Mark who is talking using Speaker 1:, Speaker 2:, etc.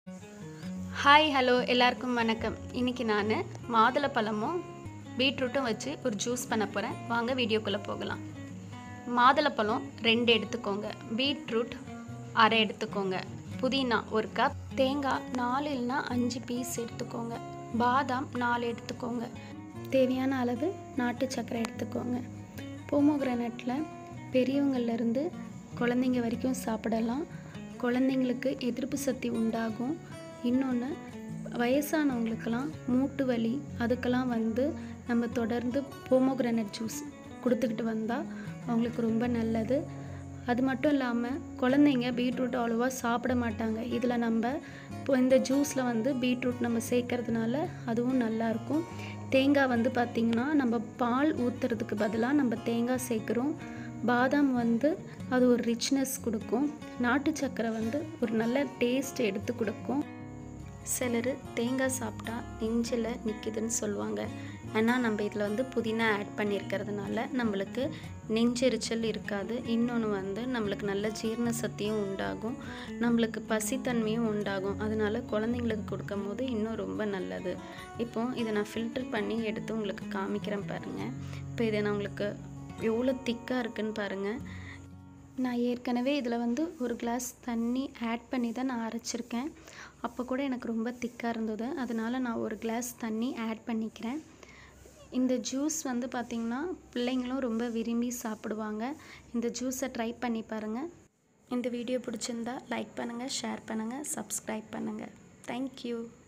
Speaker 1: hi hello எல்லாருக்கும் வணக்கம் இன்னைக்கு நான் மாதுளப்பழமும் பீட்ரூட்டும் வச்சு ஒரு ஜூஸ் பண்ண போகிறேன் வாங்க வீடியோக்குள்ளே போகலாம் மாதுளப்பழம் ரெண்டு எடுத்துக்கோங்க பீட்ரூட் அரை எடுத்துக்கோங்க புதினா ஒரு கப் தேங்காய் நாலு இல்லைனா அஞ்சு பீஸ் எடுத்துக்கோங்க பாதாம் நாலு எடுத்துக்கோங்க தேவையான அளவு நாட்டு சர்க்கரை எடுத்துக்கோங்க போமோகிரானட்டில் பெரியவங்கள்லேருந்து குழந்தைங்க வரைக்கும் சாப்பிடலாம் குழந்தைங்களுக்கு எதிர்ப்பு சக்தி உண்டாகும் இன்னொன்று வயசானவங்களுக்கெல்லாம் மூட்டு வலி அதுக்கெல்லாம் வந்து நம்ம தொடர்ந்து போமோகிரானட் ஜூஸ் கொடுத்துக்கிட்டு வந்தால் அவங்களுக்கு ரொம்ப நல்லது அது மட்டும் இல்லாமல் குழந்தைங்க பீட்ரூட் அவ்வளோவா சாப்பிட மாட்டாங்க இதில் நம்ம இப்போ இந்த ஜூஸில் வந்து பீட்ரூட் நம்ம சேர்க்கறதுனால அதுவும் நல்லாயிருக்கும் தேங்காய் வந்து பார்த்திங்கன்னா நம்ம பால் ஊற்றுறதுக்கு பதிலாக நம்ம தேங்காய் சேர்க்குறோம் பாதாம் வந்து அது ஒரு ரிச்னஸ் கொடுக்கும் நாட்டு சக்கரை வந்து ஒரு நல்ல டேஸ்ட் எடுத்து கொடுக்கும் சிலர் தேங்காய் சாப்பிட்டா நெஞ்சில் நிற்கிதுன்னு சொல்லுவாங்க ஆனால் நம்ம இதில் வந்து புதினா ஆட் பண்ணியிருக்கிறதுனால நம்மளுக்கு நெஞ்செரிச்சல் இருக்காது இன்னொன்று வந்து நம்மளுக்கு நல்ல ஜீரண சக்தியும் உண்டாகும் நம்மளுக்கு பசித்தன்மையும் உண்டாகும் அதனால குழந்தைங்களுக்கு கொடுக்கும் போது இன்னும் ரொம்ப நல்லது இப்போ இதை நான் ஃபில்டர் பண்ணி எடுத்து உங்களுக்கு காமிக்கிறேன் பாருங்கள் இப்போ இதை நான் உங்களுக்கு எவ்வளோ திக்காக இருக்குன்னு பாருங்கள் நான் ஏற்கனவே இதில் வந்து ஒரு கிளாஸ் தண்ணி ஆட் பண்ணி தான் நான் அரைச்சிருக்கேன் அப்போ கூட எனக்கு ரொம்ப திக்காக இருந்தது அதனால் நான் ஒரு கிளாஸ் தண்ணி ஆட் பண்ணிக்கிறேன் இந்த ஜூஸ் வந்து பார்த்திங்கன்னா பிள்ளைங்களும் ரொம்ப விரும்பி சாப்பிடுவாங்க இந்த ஜூஸை ட்ரை பண்ணி பாருங்கள் இந்த வீடியோ பிடிச்சிருந்தா லைக் பண்ணுங்கள் ஷேர் பண்ணுங்கள் சப்ஸ்கிரைப் பண்ணுங்கள் தேங்க்யூ